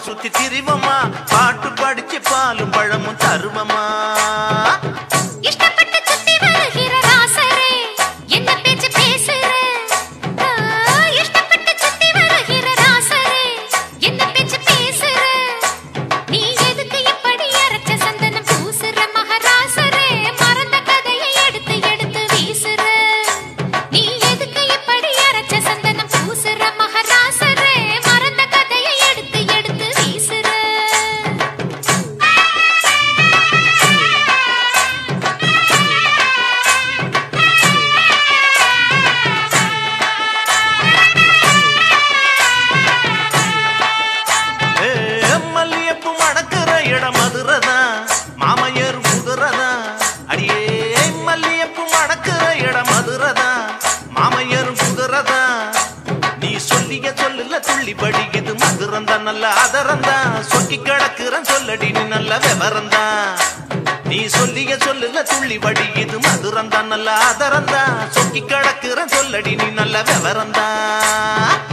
சுத்தி திரிவமா பாட்டு படிச்சு பாலும் பழமும் தருவமா இஷ்டப்பட்டு சுத்தி வருகிற ராசரே என்ன பேச்சு பேசுற ஆ, இஷ்டப்பட்டு சுத்தி வருகிற ராசரே என்ன பேச்சு பேசுற நீ எதுக்கு இப்படி அரைச்ச சந்தனம் பூசுற மகராசரே மறந்த கதையை எடுத்து எடுத்து வீசுற நீ எதுக்கு இப்படி அரைச்ச சந்தனம் பூசுற மகராசரே மறந்த கதையை எடுத்து எடுத்து வீசுற ஏ, மல்லியப்பூ மணக்கிற இடம் மதுரதான் மாமையர் குதிரதான் அடியே மல்லியப்பூ மணக்கிற இடம் மதுரதான் மாமையர் குதிரதான் நீ சொல்லிய சொல்லுல துள்ளி படிக்குது மதுரந்தான் நல்ல அதரந்தான் சொக்கி கிடக்குறன் சொல்லடி நீ நல்ல விவரந்தான் நீ சொல்லிய சொல்லுல துள்ளி படிக்குது மதுரந்தான் நல்ல அதரந்தான் சொக்கி கிடக்குறன் சொல்லடி நீ நல்ல விவரந்தான்